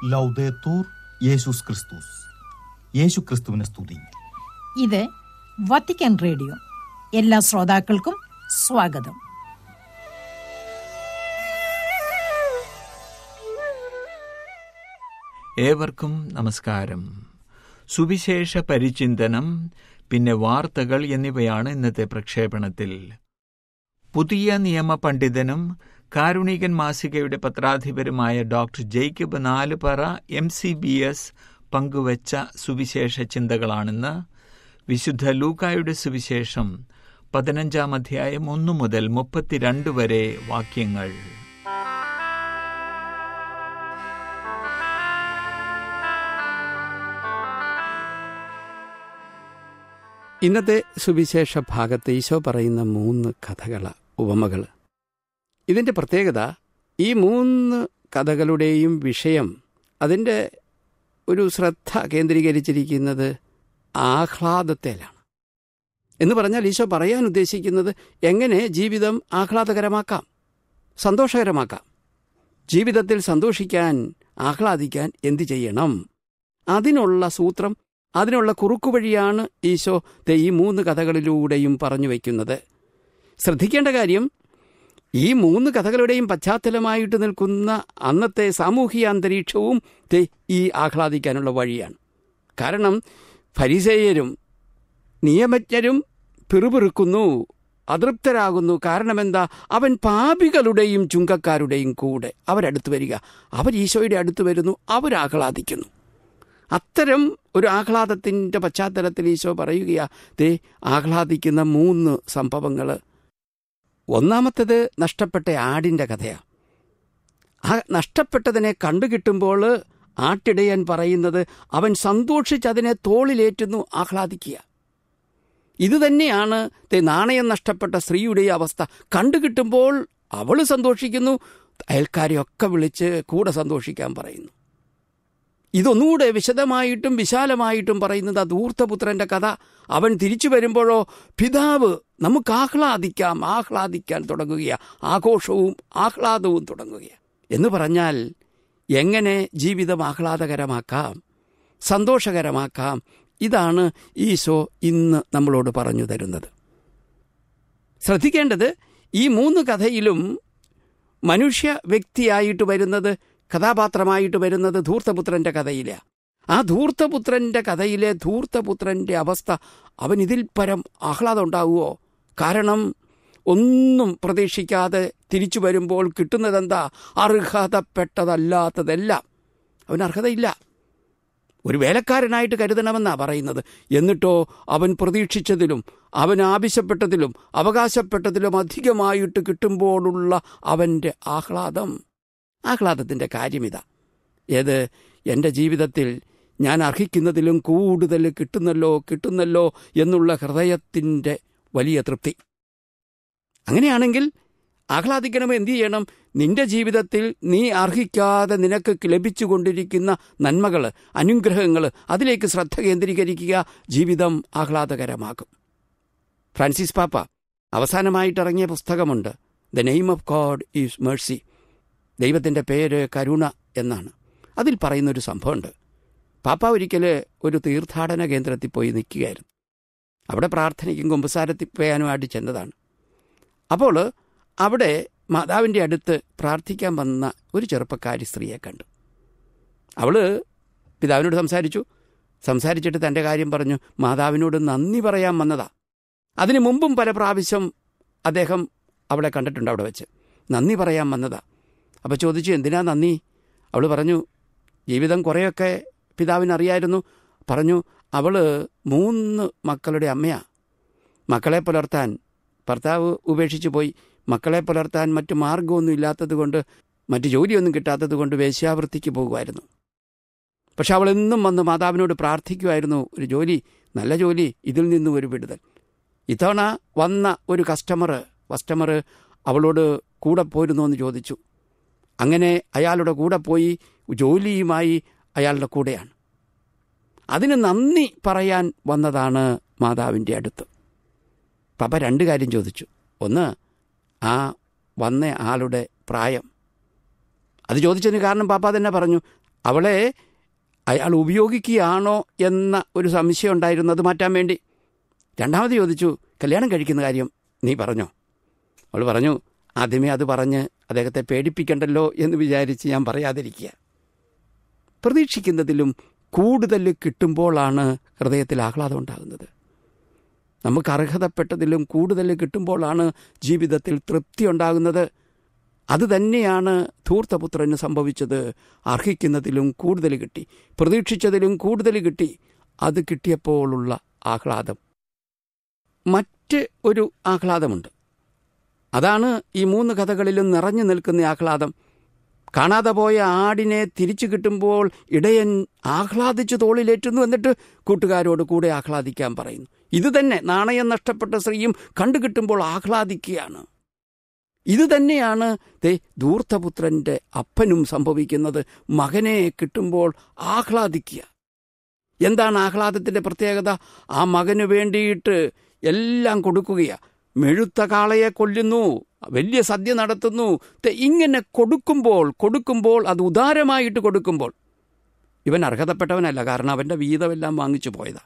ലൗദേത്തൂർ യേശുസ് ക്രിസ്തുസ് യേശു ക്രിസ്തുവിനെ സ്തുതി ഇത് വത്തിക്കാൻ റേഡിയോ എല്ലാ ശ്രോതാക്കൾക്കും സ്വാഗതം ഏവർക്കും നമസ്കാരം സുവിശേഷ പരിചിന്തനം പിന്നെ വാർത്തകൾ എന്നിവയാണ് ഇന്നത്തെ പ്രക്ഷേപണത്തിൽ പുതിയ നിയമ പണ്ഡിതനും കാരുണികൻ മാസികയുടെ പത്രാധിപരുമായ doctor Jacob Nalupara M C B S പങ്കുവച്ച സുവിശേഷ ചിന്തകളാണെന്ന് വിശുദ്ധ ലൂക്കായുടെ സുവിശേഷം പതിനഞ്ചാം അധ്യായം ഒന്നു മുതൽ മുപ്പത്തിരണ്ട് വരെ വാക്യങ്ങൾ ഇന്നത്തെ സുവിശേഷ ഭാഗത്ത് ഈശോ പറയുന്ന മൂന്ന് കഥകൾ ഉപമകൾ ഇതിൻ്റെ പ്രത്യേകത ഈ മൂന്ന് കഥകളുടെയും വിഷയം അതിൻ്റെ ഒരു ശ്രദ്ധ കേന്ദ്രീകരിച്ചിരിക്കുന്നത് ആഹ്ലാദത്തിലാണ് എന്ന് പറഞ്ഞാൽ ഈശോ പറയാൻ ഉദ്ദേശിക്കുന്നത് എങ്ങനെ ജീവിതം ആഹ്ലാദകരമാക്കാം സന്തോഷകരമാക്കാം ജീവിതത്തിൽ സന്തോഷിക്കാൻ ആഹ്ലാദിക്കാൻ എന്തു ചെയ്യണം അതിനുള്ള സൂത്രം അതിനുള്ള കുറുക്കുവഴിയാണ് ഈശോ ദേ ഈ മൂന്ന് കഥകളിലൂടെയും പറഞ്ഞു വയ്ക്കുന്നത് ശ്രദ്ധിക്കേണ്ട കാര്യം ഈ മൂന്ന് കഥകളുടെയും പശ്ചാത്തലമായിട്ട് നിൽക്കുന്ന അന്നത്തെ സാമൂഹിക അന്തരീക്ഷവും ദേ ഈ ആഹ്ലാദിക്കാനുള്ള വഴിയാണ് കാരണം ഫരിസേയരും നിയമജ്ഞരും പിറുപിറുക്കുന്നു അതൃപ്തരാകുന്നു കാരണമെന്താ അവൻ പാപികളുടെയും ചുങ്കക്കാരുടെയും കൂടെ അവരടുത്ത് വരിക അവർ ഈശോയുടെ അടുത്ത് വരുന്നു അവരാഹ്ലാദിക്കുന്നു അത്തരം ഒരു ആഹ്ലാദത്തിൻ്റെ പശ്ചാത്തലത്തിൽ ഈശോ പറയുകയാ ദേ ആഹ്ലാദിക്കുന്ന മൂന്ന് സംഭവങ്ങൾ ഒന്നാമത്തേത് നഷ്ടപ്പെട്ട ആടിൻ്റെ കഥയാണ് ആ നഷ്ടപ്പെട്ടതിനെ കണ്ടുകിട്ടുമ്പോൾ ആട്ടിടയൻ പറയുന്നത് അവൻ സന്തോഷിച്ചതിനെ തോളിലേറ്റുന്നു ആഹ്ലാദിക്കുക ഇതുതന്നെയാണ് ദേ നാണയം നഷ്ടപ്പെട്ട സ്ത്രീയുടെ അവസ്ഥ കണ്ടുകിട്ടുമ്പോൾ അവൾ സന്തോഷിക്കുന്നു അയൽക്കാരെയൊക്കെ വിളിച്ച് കൂടെ സന്തോഷിക്കാൻ പറയുന്നു ഇതൊന്നുകൂടെ വിശദമായിട്ടും വിശാലമായിട്ടും പറയുന്നത് ആ ധൂർത്തപുത്രന്റെ കഥ അവൻ തിരിച്ചു വരുമ്പോഴോ പിതാവ് നമുക്ക് ആഹ്ലാദിക്കാം ആഹ്ലാദിക്കാൻ തുടങ്ങുകയാണ് ആഘോഷവും ആഹ്ലാദവും തുടങ്ങുകയാണ് എന്ന് പറഞ്ഞാൽ എങ്ങനെ ജീവിതം ആഹ്ലാദകരമാക്കാം സന്തോഷകരമാക്കാം ഇതാണ് ഈശോ ഇന്ന് നമ്മളോട് പറഞ്ഞു തരുന്നത് ശ്രദ്ധിക്കേണ്ടത് ഈ മൂന്ന് കഥയിലും മനുഷ്യ വ്യക്തിയായിട്ട് വരുന്നത് കഥാപാത്രമായിട്ട് വരുന്നത് ധൂർത്തപുത്രന്റെ കഥയിലെ ആ ധൂർത്തപുത്രന്റെ കഥയിലെ ധൂർത്തപുത്രന്റെ അവസ്ഥ അവൻ ഇതിൽ പരം ആഹ്ലാദം ഉണ്ടാവുമോ കാരണം ഒന്നും പ്രതീക്ഷിക്കാതെ തിരിച്ചു വരുമ്പോൾ കിട്ടുന്നതെന്താ അർഹതപ്പെട്ടതല്ലാത്തതെല്ലാം അവന് അർഹതയില്ല ഒരു വേലക്കാരനായിട്ട് കരുതണമെന്നാ പറയുന്നത് എന്നിട്ടോ അവൻ പ്രതീക്ഷിച്ചതിലും അവൻ ആവശ്യപ്പെട്ടതിലും അവകാശപ്പെട്ടതിലും അധികമായിട്ട് കിട്ടുമ്പോഴുള്ള അവൻ്റെ ആഹ്ലാദം ആഹ്ലാദത്തിൻ്റെ കാര്യമിതാ ഏത് എൻ്റെ ജീവിതത്തിൽ ഞാൻ അർഹിക്കുന്നതിലും കൂടുതൽ കിട്ടുന്നല്ലോ കിട്ടുന്നല്ലോ എന്നുള്ള ഹൃദയത്തിൻ്റെ വലിയ തൃപ്തി അങ്ങനെയാണെങ്കിൽ ആഹ്ലാദിക്കണം എന്തു ചെയ്യണം നിന്റെ ജീവിതത്തിൽ നീ അർഹിക്കാതെ നിനക്ക് ലഭിച്ചുകൊണ്ടിരിക്കുന്ന നന്മകൾ അനുഗ്രഹങ്ങൾ അതിലേക്ക് ശ്രദ്ധ കേന്ദ്രീകരിക്കുക ജീവിതം ആഹ്ലാദകരമാക്കും ഫ്രാൻസിസ് പാപ്പ അവസാനമായിട്ടിറങ്ങിയ പുസ്തകമുണ്ട് the name of God is mercy ദൈവത്തിൻ്റെ പേര് കരുണ എന്നാണ് അതിൽ പറയുന്നൊരു സംഭവമുണ്ട് പാപ്പ ഒരിക്കൽ ഒരു തീർത്ഥാടന കേന്ദ്രത്തിൽ പോയി നിൽക്കുകയായിരുന്നു അവിടെ പ്രാർത്ഥനയ്ക്കും കുമ്പസാരത്തിൽ പോയാനുമായിട്ട് ചെന്നതാണ് അപ്പോൾ അവിടെ മാതാവിൻ്റെ അടുത്ത് പ്രാർത്ഥിക്കാൻ വന്ന ഒരു ചെറുപ്പക്കാരി സ്ത്രീയെ കണ്ടു അവൾ പിതാവിനോട് സംസാരിച്ചു സംസാരിച്ചിട്ട് തൻ്റെ കാര്യം പറഞ്ഞു മാതാവിനോട് നന്ദി പറയാൻ വന്നതാ അതിനു മുമ്പും പല പ്രാവശ്യം അദ്ദേഹം അവളെ കണ്ടിട്ടുണ്ട് അവിടെ വെച്ച് നന്ദി പറയാൻ വന്നതാ അപ്പോൾ ചോദിച്ചു എന്തിനാ നന്ദി അവൾ പറഞ്ഞു ജീവിതം കുറേയൊക്കെ പിതാവിനറിയായിരുന്നു പറഞ്ഞു അവൾ മൂന്ന് മക്കളുടെ അമ്മയാ മക്കളെ പുലർത്താൻ ഭർത്താവ് ഉപേക്ഷിച്ചു പോയി മക്കളെ പുലർത്താൻ മറ്റു മാർഗമൊന്നും ഇല്ലാത്തത് കൊണ്ട് മറ്റു ജോലിയൊന്നും കിട്ടാത്തത് കൊണ്ട് വേശ്യാവൃത്തിക്ക് പോകുമായിരുന്നു പക്ഷെ അവൾ എന്നും വന്ന് മാതാവിനോട് പ്രാർത്ഥിക്കുമായിരുന്നു ഒരു ജോലി നല്ല ജോലി ഇതിൽ നിന്നും ഒരു വിടുതൽ ഇത്തവണ വന്ന ഒരു കസ്റ്റമർ കസ്റ്റമർ അവളോട് കൂടെ പോരുന്നോ എന്ന് ചോദിച്ചു അങ്ങനെ അയാളുടെ കൂടെ പോയി ജോലിയുമായി അയാളുടെ കൂടെയാണ് അതിന് നന്ദി പറയാൻ വന്നതാണ് മാതാവിൻ്റെ അടുത്ത് പപ്പ രണ്ട് കാര്യം ചോദിച്ചു ഒന്ന് ആ വന്ന ആളുടെ പ്രായം അത് ചോദിച്ചതിന് കാരണം പാപ്പ തന്നെ പറഞ്ഞു അവളെ അയാൾ ഉപയോഗിക്കുകയാണോ എന്ന ഒരു സംശയം ഉണ്ടായിരുന്നത് മാറ്റാൻ വേണ്ടി രണ്ടാമത് ചോദിച്ചു കല്യാണം കഴിക്കുന്ന കാര്യം നീ പറഞ്ഞോ അവൾ പറഞ്ഞു ആദ്യമേ അത് പറഞ്ഞ് അദ്ദേഹത്തെ പേടിപ്പിക്കണ്ടല്ലോ എന്ന് വിചാരിച്ച് ഞാൻ പറയാതിരിക്കുക പ്രതീക്ഷിക്കുന്നതിലും കൂടുതൽ കിട്ടുമ്പോഴാണ് ഹൃദയത്തിൽ ആഹ്ലാദം ഉണ്ടാകുന്നത് നമുക്ക് അർഹതപ്പെട്ടതിലും കൂടുതൽ കിട്ടുമ്പോഴാണ് ജീവിതത്തിൽ തൃപ്തി ഉണ്ടാകുന്നത് അത് തന്നെയാണ് ധൂർത്തപുത്രന് സംഭവിച്ചത് അർഹിക്കുന്നതിലും കൂടുതൽ കിട്ടി പ്രതീക്ഷിച്ചതിലും കൂടുതൽ കിട്ടി അത് കിട്ടിയപ്പോഴുള്ള ആഹ്ലാദം മറ്റ് ഒരു ആഹ്ലാദമുണ്ട് അതാണ് ഈ മൂന്ന് കഥകളിലും നിറഞ്ഞു നിൽക്കുന്ന ആഹ്ലാദം കാണാതെ പോയ ആടിനെ തിരിച്ചു കിട്ടുമ്പോൾ ഇടയൻ ആഹ്ലാദിച്ച് തോളിലേറ്റുന്നു എന്നിട്ട് കൂട്ടുകാരോട് കൂടെ ആഹ്ലാദിക്കാൻ പറയുന്നു ഇത് തന്നെ നാണയം നഷ്ടപ്പെട്ട സ്ത്രീയും കണ്ടു കിട്ടുമ്പോൾ ആഹ്ലാദിക്കുകയാണ് ഇത് തന്നെയാണ് ദേ ധൂർത്തപുത്രന്റെ അപ്പനും സംഭവിക്കുന്നത് മകനെ കിട്ടുമ്പോൾ ആഹ്ലാദിക്കുക എന്താണ് ആഹ്ലാദത്തിന്റെ പ്രത്യേകത ആ മകന് വേണ്ടിയിട്ട് എല്ലാം കൊടുക്കുകയാ മെഴുത്ത കാളയെ കൊല്ലുന്നു വലിയ സദ്യ നടത്തുന്നു ദേ ഇങ്ങനെ കൊടുക്കുമ്പോൾ കൊടുക്കുമ്പോൾ അത് ഉദാരമായിട്ട് കൊടുക്കുമ്പോൾ ഇവൻ അർഹതപ്പെട്ടവനല്ല കാരണം അവന്റെ വീതമെല്ലാം വാങ്ങിച്ചു പോയതാ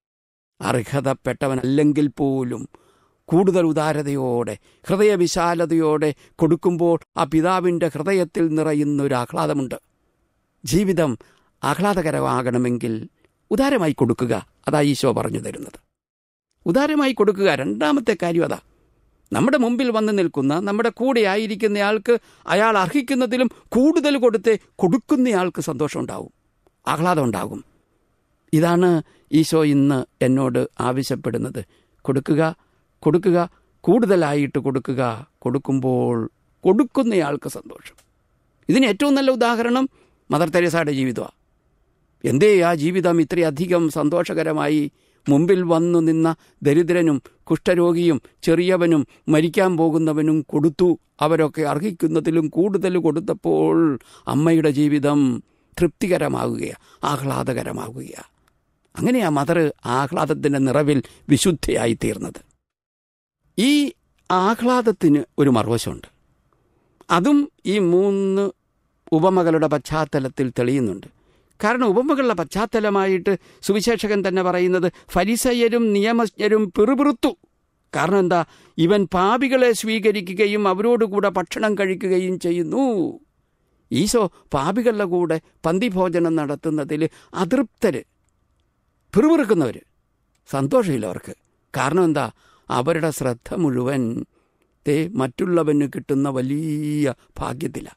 അർഹതപ്പെട്ടവനല്ലെങ്കിൽ പോലും കൂടുതൽ ഉദാരതയോടെ ഹൃദയവിശാലതയോടെ കൊടുക്കുമ്പോൾ ആ പിതാവിൻ്റെ ഹൃദയത്തിൽ നിറയുന്ന ഒരു ആഹ്ലാദമുണ്ട് ജീവിതം ആഹ്ലാദകരമാകണമെങ്കിൽ ഉദാരമായി കൊടുക്കുക അതാ ഈശോ പറഞ്ഞു തരുന്നത് ഉദാരമായി കൊടുക്കുക രണ്ടാമത്തെ കാര്യം അതാ നമ്മുടെ മുമ്പിൽ വന്ന് നിൽക്കുന്ന നമ്മുടെ കൂടെ ആയിരിക്കുന്നയാൾക്ക് അയാൾ അർഹിക്കുന്നതിലും കൂടുതൽ കൊടുത്തേ കൊടുക്കുന്നയാൾക്ക് സന്തോഷം ഉണ്ടാവും ആഹ്ലാദം ഉണ്ടാകും ഇതാണ് ഈശോ ഇന്ന് എന്നോട് ആവശ്യപ്പെടുന്നത് കൊടുക്കുക കൊടുക്കുക കൂടുതലായിട്ട് കൊടുക്കുക കൊടുക്കുമ്പോൾ കൊടുക്കുന്നയാൾക്ക് സന്തോഷം ഇതിന് ഏറ്റവും നല്ല ഉദാഹരണം മദർ തെരേസയുടെ ജീവിതമാണ് എന്തേ ആ ജീവിതം ഇത്രയധികം സന്തോഷകരമായി മുമ്പിൽ വന്നു നിന്ന ദരിദ്രനും കുഷ്ഠരോഗിയും ചെറിയവനും മരിക്കാൻ പോകുന്നവനും കൊടുത്തു അവരൊക്കെ അർഹിക്കുന്നതിലും കൂടുതൽ കൊടുത്തപ്പോൾ അമ്മയുടെ ജീവിതം തൃപ്തികരമാകുകയാണ് ആഹ്ലാദകരമാകുകയാണ് അങ്ങനെയാ മദർ ആഹ്ലാദത്തിൻ്റെ നിറവിൽ വിശുദ്ധയായി തീർന്നത് ഈ ആഹ്ലാദത്തിന് ഒരു മറുവശമുണ്ട് അതും ഈ മൂന്ന് ഉപമകളുടെ പശ്ചാത്തലത്തിൽ തെളിയുന്നുണ്ട് കാരണം ഉപമകളുടെ പശ്ചാത്തലമായിട്ട് സുവിശേഷകൻ തന്നെ പറയുന്നത് ഫരിസയരും നിയമജ്ഞരും പിറുപിറുത്തു കാരണം എന്താ ഇവൻ പാപികളെ സ്വീകരിക്കുകയും അവരോടുകൂടെ ഭക്ഷണം കഴിക്കുകയും ചെയ്യുന്നു ഈശോ പാപികളുടെ കൂടെ പന്തിഭോജനം നടത്തുന്നതിൽ അതൃപ്തര് പിറുപിറുക്കുന്നവർ സന്തോഷമില്ല അവർക്ക് കാരണം എന്താ അവരുടെ ശ്രദ്ധ മുഴുവൻ തേ മറ്റുള്ളവന് കിട്ടുന്ന വലിയ ഭാഗ്യത്തിലാണ്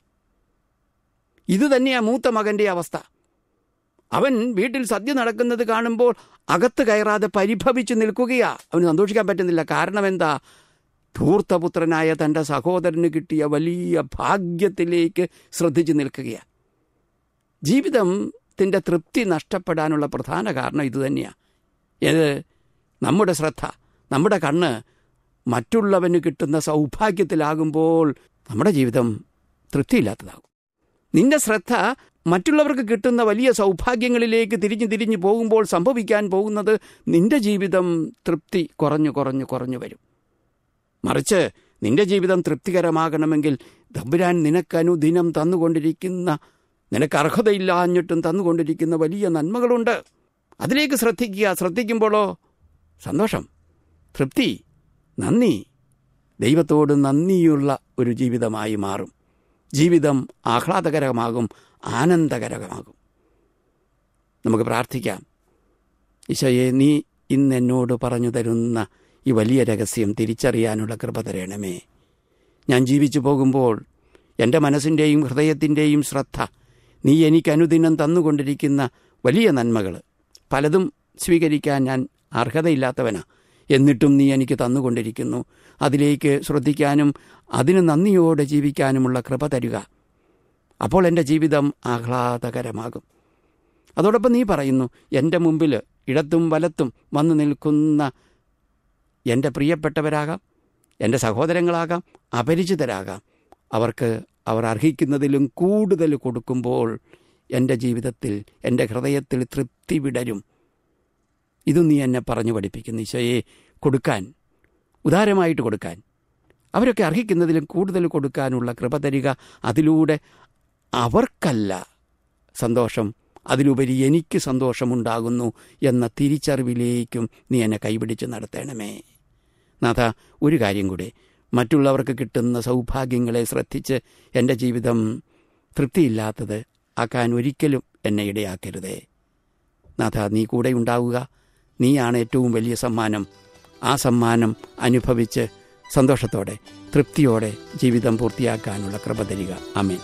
ഇത് തന്നെയാ മൂത്ത മകന്റെ അവസ്ഥ അവൻ വീട്ടിൽ സദ്യ നടക്കുന്നത് കാണുമ്പോൾ അകത്ത് കയറാതെ പരിഭവിച്ച് നിൽക്കുകയാ അവന് സന്തോഷിക്കാൻ പറ്റുന്നില്ല കാരണം എന്താ ധൂർത്തപുത്രനായ തൻ്റെ സഹോദരന് കിട്ടിയ വലിയ ഭാഗ്യത്തിലേക്ക് ശ്രദ്ധിച്ചു നിൽക്കുകയാ ജീവിതത്തിൻ്റെ തൃപ്തി നഷ്ടപ്പെടാനുള്ള പ്രധാന കാരണം ഇതുതന്നെയാണ് ഏത് നമ്മുടെ ശ്രദ്ധ നമ്മുടെ കണ്ണ് മറ്റുള്ളവന് കിട്ടുന്ന സൗഭാഗ്യത്തിലാകുമ്പോൾ നമ്മുടെ ജീവിതം തൃപ്തിയില്ലാത്തതാകും നിന്റെ ശ്രദ്ധ മറ്റുള്ളവർക്ക് കിട്ടുന്ന വലിയ സൗഭാഗ്യങ്ങളിലേക്ക് തിരിഞ്ഞു തിരിഞ്ഞു പോകുമ്പോൾ സംഭവിക്കാൻ പോകുന്നത് നിന്റെ ജീവിതം തൃപ്തി കുറഞ്ഞു കുറഞ്ഞു കുറഞ്ഞു വരും മറിച്ച് നിന്റെ ജീവിതം തൃപ്തികരമാകണമെങ്കിൽ തമ്പുരാൻ നിനക്കനുദിനം തന്നുകൊണ്ടിരിക്കുന്ന നിനക്ക് അർഹതയില്ലാഞ്ഞിട്ടും തന്നുകൊണ്ടിരിക്കുന്ന വലിയ നന്മകളുണ്ട് അതിലേക്ക് ശ്രദ്ധിക്കുക ശ്രദ്ധിക്കുമ്പോഴോ സന്തോഷം തൃപ്തി നന്ദി ദൈവത്തോട് നന്ദിയുള്ള ഒരു ജീവിതമായി മാറും ജീവിതം ആഹ്ലാദകരമാകും ആനന്ദകരമാകും നമുക്ക് പ്രാർത്ഥിക്കാം ഈശോയെ നീ ഇന്ന് എന്നോട് പറഞ്ഞു തരുന്ന ഈ വലിയ രഹസ്യം തിരിച്ചറിയാനുള്ള കൃപ തരണമേ ഞാൻ ജീവിച്ചു പോകുമ്പോൾ എൻ്റെ മനസ്സിൻ്റെയും ഹൃദയത്തിൻ്റെയും ശ്രദ്ധ നീ എനിക്ക് അനുദിനം തന്നുകൊണ്ടിരിക്കുന്ന വലിയ നന്മകൾ പലതും സ്വീകരിക്കാൻ ഞാൻ അർഹതയില്ലാത്തവനാ എന്നിട്ടും നീ എനിക്ക് തന്നുകൊണ്ടിരിക്കുന്നു അതിലേക്ക് ശ്രദ്ധിക്കാനും അതിന് നന്ദിയോടെ ജീവിക്കാനുമുള്ള കൃപ തരിക അപ്പോൾ എൻ്റെ ജീവിതം ആഹ്ലാദകരമാകും അതോടൊപ്പം നീ പറയുന്നു എൻ്റെ മുമ്പിൽ ഇടത്തും വലത്തും വന്നു നിൽക്കുന്ന എൻ്റെ പ്രിയപ്പെട്ടവരാകാം എൻ്റെ സഹോദരങ്ങളാകാം അപരിചിതരാകാം അവർക്ക് അവർ അർഹിക്കുന്നതിലും കൂടുതൽ കൊടുക്കുമ്പോൾ എൻ്റെ ജീവിതത്തിൽ എൻ്റെ ഹൃദയത്തിൽ തൃപ്തി വിടരും ഇത് നീ എന്നെ പറഞ്ഞു പഠിപ്പിക്കുന്നു ഈശോയെ കൊടുക്കാൻ ഉദാരമായിട്ട് കൊടുക്കാൻ അവരൊക്കെ അർഹിക്കുന്നതിലും കൂടുതൽ കൊടുക്കാനുള്ള കൃപ തരിക അതിലൂടെ അവർക്കല്ല സന്തോഷം അതിലുപരി എനിക്ക് സന്തോഷമുണ്ടാകുന്നു എന്ന തിരിച്ചറിവിലേക്കും നീ എന്നെ കൈപിടിച്ച് നടത്തണമേ നാഥ ഒരു കാര്യം കൂടെ മറ്റുള്ളവർക്ക് കിട്ടുന്ന സൗഭാഗ്യങ്ങളെ ശ്രദ്ധിച്ച് എൻ്റെ ജീവിതം തൃപ്തിയില്ലാത്തത് ആക്കാൻ ഒരിക്കലും എന്നെ ഇടയാക്കരുതേ നാഥ നീ കൂടെ ഉണ്ടാവുക നീയാണ് ഏറ്റവും വലിയ സമ്മാനം ആ സമ്മാനം അനുഭവിച്ച് സന്തോഷത്തോടെ തൃപ്തിയോടെ ജീവിതം പൂർത്തിയാക്കാനുള്ള കൃപ തരിക അമേൻ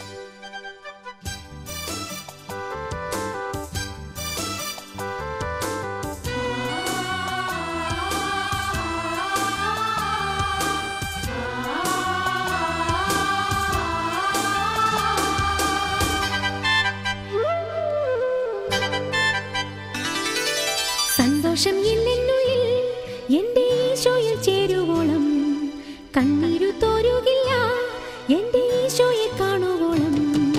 സന്തോഷം എന്നുള്ളിൽ എന്റെ ഈശോയിൽ ചേരുവോളം കണ്ണീരു തോരുകില്ല എന്റെ ഈശോയെ കാണുവോളം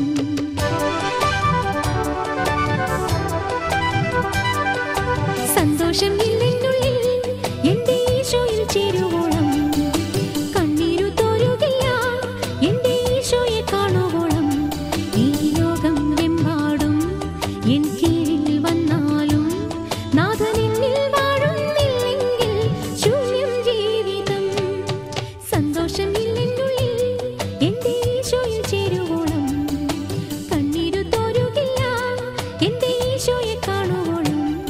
സന്തോഷം എന്നുള്ളിൽ എന്റെ ഈശോയിൽ ചേരുവോളം കണ്ണീരു തോരുകില്ല എന്റെ ഈശോയെ കാണുവോളം ഈ ലോകം വെമ്പാടും എൻ കീഴിൽ വന്നാലും നാഥൻ എന്നിൽ വാഴുന്നില്ലെങ്കിൽ ശൂന്യം ജീവിതം സന്തോഷമില്ലെന്നുള്ളിൽ എന്റെ ഈശോയിൽ ചേരുവോളം കണ്ണീരു തോരുകില്ല എന്റെ ഈശോയെ കാണുവോളം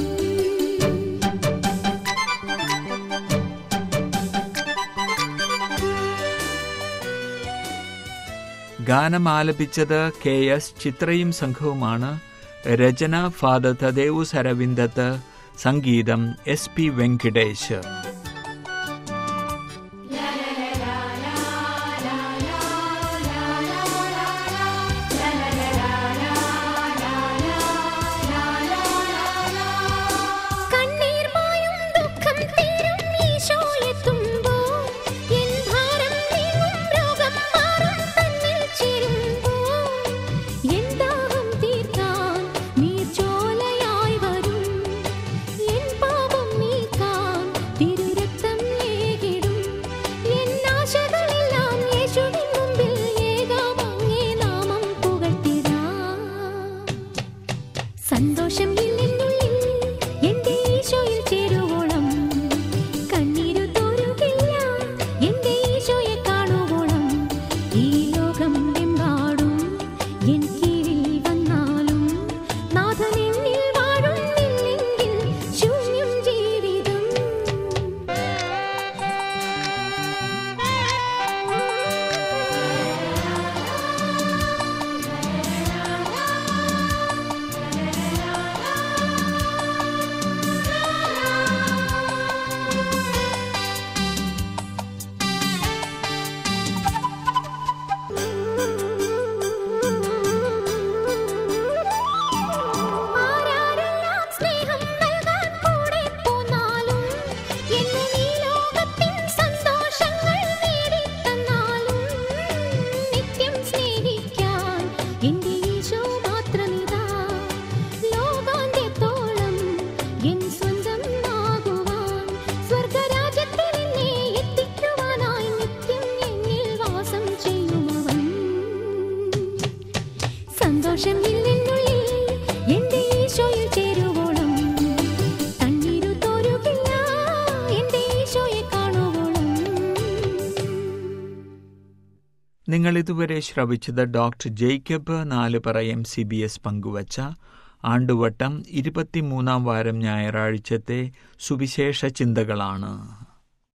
ഗാനം ആലപിച്ചത് കെ എസ് ചിത്രയും സംഘവുമാണ് രചന ഫാദർ തദേവു സരവിന്ദത്ത് സംഗീതം എസ് പി വെങ്കിടേഷ് കണ്ണീർ മായും ദുഃഖം തീരും ഈശോയെത്തുമ്പോൾ എൻ ഭാരം നീങ്ങും രോഗം മാറും തന്നിൽ ചേരുമ്പോൾ എൻ ദാഹം തീർക്കാൻ നീർച്ചോലയായി വരും എൻ പാപം നീക്കാൻ തിരുരക്തം ഏകിടും എൻ ആശകളെല്ലാം യേശുവിൻ മുമ്പിൽ ഏകാം അങ്ങേ നാമം പുകഴ്ത്തിടാം സന്തോഷം എന്നുള്ളിൽ എന്റെ ഈശോയിൽ ചേരുവോളം കണ്ണീരു തോരുകില്ല എന്റെ ഈശോയെ കാണുവോളം ഈ ലോകം എമ്പാടും എൻ കീഴിൽ വന്നാലും നാഥൻ എന്നിൽ വാഴുന്നില്ലെങ്കിൽ ശൂന്യം ജീവിതം ആരാരെല്ലാം സ്നേഹം നൽകാൻ കൂടെ പോന്നാലും എന്നെ ഈ ലോകത്തിൻ സന്തോഷങ്ങൾ നേടിത്തന്നാലും നിത്യം സ്നേഹിക്കാൻ എന്റെ ഈശോ മാത്രമിതാ ലോകാന്ത്യത്തോളം എൻ സ്വന്തം ആകുവാൻ സ്വർഗരാജ്യത്തിൽ എന്നെ എത്തിക്കുവാനായി നിത്യം എന്നിൽ വാസം ചെയ്യുമവൻ സന്തോഷം എന്നുള്ളിൽ എന്റെ ഈശോയിൽ ചേരുവോളം കണ്ണീരു തോരുകില്ല എന്റെ ഈശോയെ കാണുവോളം നിങ്ങൾ ഇതുവരെ ശ്രവിച്ചത് doctor Jacob Nalupara M C B S പങ്കുവച്ച ആണ്ടുവട്ടം ഇരുപത്തിമൂന്നാം വാരം ഞായറാഴ്ചത്തെ സുവിശേഷ ചിന്തകളാണ്